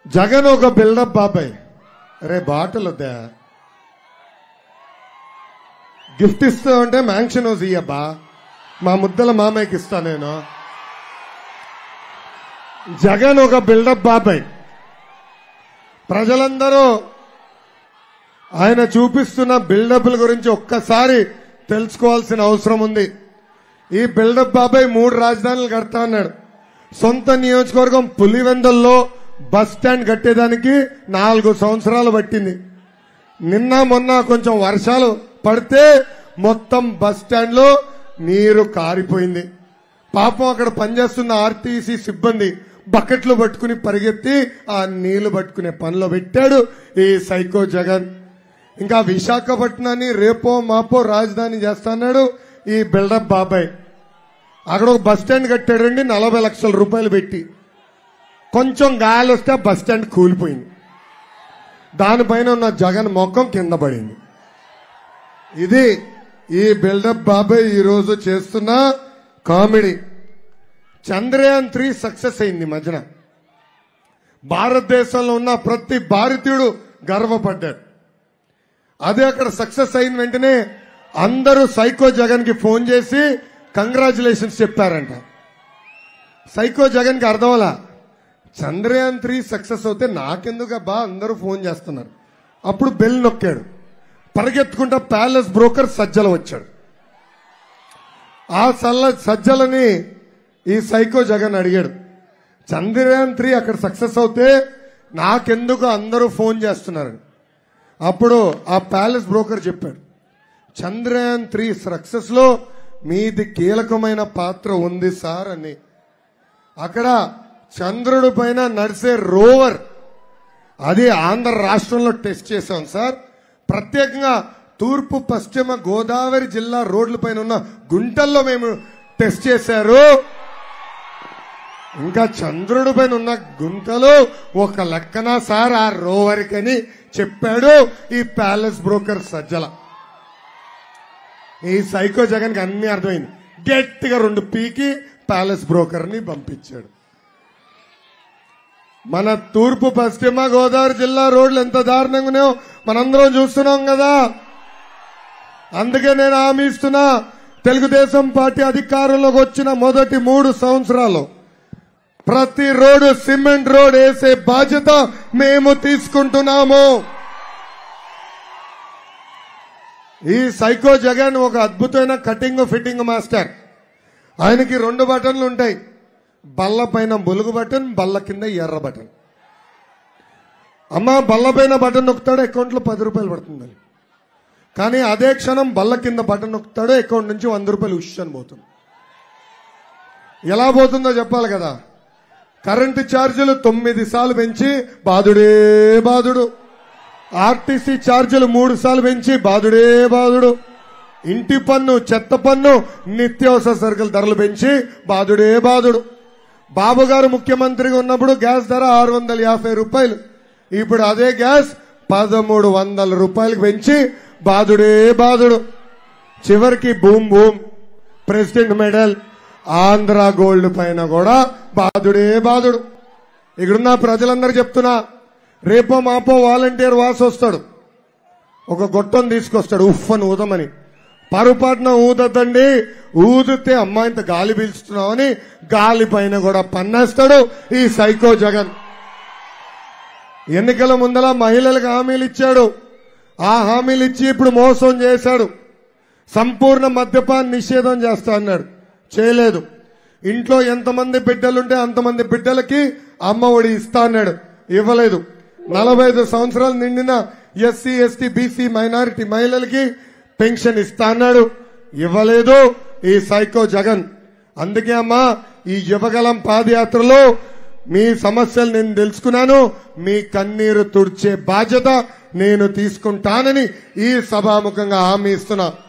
జగన్ ఒక బిల్డప్ బాబాయ్ రే బాటలు వద్దా గిఫ్ట్ ఇస్తా అంటే మ్యాంక్షన్ హౌస్ ఇయ్యబ్బా మా ముద్దల మామయ్యకి ఇస్తా నేను జగన్ ఒక బిల్డప్ బాబాయ్ ప్రజలందరూ ఆయన చూపిస్తున్న బిల్డప్ల గురించి ఒక్కసారి తెలుసుకోవాల్సిన అవసరం ఉంది ఈ బిల్డప్ బాబాయ్ మూడు రాజధానులు కడతా అన్నాడు సొంత నియోజకవర్గం పులివెందల్లో బస్ స్టాండ్ కట్టేదానికి నాలుగు సంవత్సరాలు పట్టింది నిన్న మొన్న కొంచెం వర్షాలు పడితే మొత్తం బస్ స్టాండ్ లో నీరు కారిపోయింది పాపం అక్కడ పనిచేస్తున్న ఆర్టీసీ సిబ్బంది బకెట్లు పట్టుకుని పరిగెత్తి ఆ నీళ్లు పట్టుకునే పనిలో పెట్టాడు ఈ సైకో జగన్ ఇంకా విశాఖపట్నాన్ని రేపో మాపో రాజధాని చేస్తాన్నాడు ఈ బిల్డప్ బాబాయ్ అక్కడ ఒక బస్ స్టాండ్ కట్టాడండి నలభై లక్షల రూపాయలు పెట్టి కొంచెం గాలి వస్తే ఆ బస్ స్టాండ్ కూలిపోయింది దానిపైన ఉన్న జగన్ మొక్కం కింద పడింది ఇది ఈ బిల్డప్ బాబాయ్ ఈ రోజు చేస్తున్న కామెడీ చంద్రయాన్ త్రీ సక్సెస్ అయింది ఈ మధ్యన భారతదేశంలో ఉన్న ప్రతి భారతీయుడు గర్వపడ్డాడు అదే అక్కడ సక్సెస్ అయిన వెంటనే అందరూ సైకో జగన్ కి ఫోన్ చేసి కంగ్రాచులేషన్స్ చెప్పారంట సైకో జగన్ కి అర్థమలా చంద్రయాన్ త్రీ సక్సెస్ అవుతే నాకెందుకు బా అందరూ ఫోన్ చేస్తున్నారు అప్పుడు బెల్ నొక్కాడు పరిగెత్తుకుంటా ప్యాలెస్ బ్రోకర్ సజ్జల వచ్చాడు ఆ సల్ల సజ్జలని ఈ సైకో జగన్ అడిగాడు చంద్రయాన్ త్రీ అక్కడ సక్సెస్ అవుతే నాకెందుకు అందరూ ఫోన్ చేస్తున్నారు అప్పుడు ఆ ప్యాలెస్ బ్రోకర్ చెప్పాడు చంద్రయాన్ త్రీ సక్సెస్ లో మీది కీలకమైన పాత్ర ఉంది సార్ అని అక్కడ చంద్రుడి పైన నడిసే రోవర్ అది ఆంధ్ర రాష్ట్రంలో టెస్ట్ చేశాం సార్ ప్రత్యేకంగా తూర్పు పశ్చిమ గోదావరి జిల్లా రోడ్ల పైన ఉన్న గుంటల్లో మేము టెస్ట్ చేశారు ఇంకా చంద్రుడి పైన ఉన్న గుంటలో ఒక లెక్కన సార్ ఆ రోవర్ కని చెప్పాడు ఈ ప్యాలెస్ బ్రోకర్ సజ్జల ఈ సైకో జగన్ కి అన్ని అర్థమైంది గట్టిగా రెండు పీకి ప్యాలెస్ బ్రోకర్ ని పంపించాడు మన తూర్పు పశ్చిమ గోదావరి జిల్లా రోడ్లు ఎంత దారుణంగా ఉన్నాయో మనందరం చూస్తున్నాం కదా అందుకే నేను హామీ ఇస్తున్నా తెలుగుదేశం పార్టీ అధికారంలోకి వచ్చిన మొదటి మూడు సంవత్సరాలు ప్రతి రోడ్డు సిమెంట్ రోడ్ వేసే బాధ్యత మేము తీసుకుంటున్నాము ఈ సైకో జగన్ ఒక అద్భుతమైన కటింగ్ ఫిట్టింగ్ మాస్టర్ ఆయనకి రెండు బటన్లు ఉంటాయి బల్ల పైన బొలుగు బటన్ బల్ల కింద ఎర్ర బటన్ అమ్మ బల్ల పైన బటన్ నొక్కుతాడు అకౌంట్లో పది రూపాయలు పడుతుందని కానీ అదే క్షణం బల్ల కింద బటన్ నొక్కుతాడు అకౌంట్ నుంచి వంద రూపాయలు ఉష్ అని పోతుంది ఎలా పోతుందో చెప్పాలి కదా కరెంటు ఛార్జీలు తొమ్మిది సార్లు పెంచి బాధుడే బాధుడు ఆర్టీసీ ఛార్జీలు మూడు సార్లు పెంచి బాధుడే బాధుడు ఇంటి పన్ను చెత్త పన్ను నిత్యావసర సరుకుల ధరలు పెంచి బాధుడే బాధుడు బాబు గారు ముఖ్యమంత్రిగా ఉన్నప్పుడు గ్యాస్ ధర ఆరు వందల యాభై రూపాయలు ఇప్పుడు అదే గ్యాస్ పదమూడు వందల రూపాయలకు పెంచి బాధుడే బాధుడు చివరికి boom boom president medal Andhra gold పైన కూడా బాధుడే బాధుడు ఇక్కడున్న ప్రజలందరూ చెప్తున్నా రేపో మాపో వాలంటీర్ వాసు వస్తాడు ఒక గొట్టం తీసుకొస్తాడు ఉఫ్ అని ఊదమని పరుపాటున ఊదద్దండి ఊదితే అమ్మాయింత గాలి పీల్చుతున్నామని గాలి పైన కూడా పన్నేస్తాడు ఈ సైకో జగన్ ఎన్నికల ముందల మహిళలకు హామీలు ఇచ్చాడు ఆ హామీలు ఇచ్చి ఇప్పుడు మోసం చేశాడు సంపూర్ణ మద్యపాన్ నిషేధం చేస్తా అన్నాడు చేయలేదు ఇంట్లో ఎంతమంది బిడ్డలుంటే అంతమంది బిడ్డలకి అమ్మ ఒడి ఇస్తా అన్నాడు ఇవ్వలేదు నలభై ఐదు సంవత్సరాలు నిండిన ఎస్సీ ఎస్టీ బీసీ మైనారిటీ మహిళలకి పెన్షన్ ఇస్తా అన్నాడు ఇవ్వలేదు ఈ సైకో జగన్ అందుకే అమ్మా ఈ యువగలం పాదయాత్రలో మీ సమస్యలు నేను తెలుసుకున్నాను మీ కన్నీరు తుడిచే బాధ్యత నేను తీసుకుంటానని ఈ సభాముఖంగా హామీ ఇస్తున్నా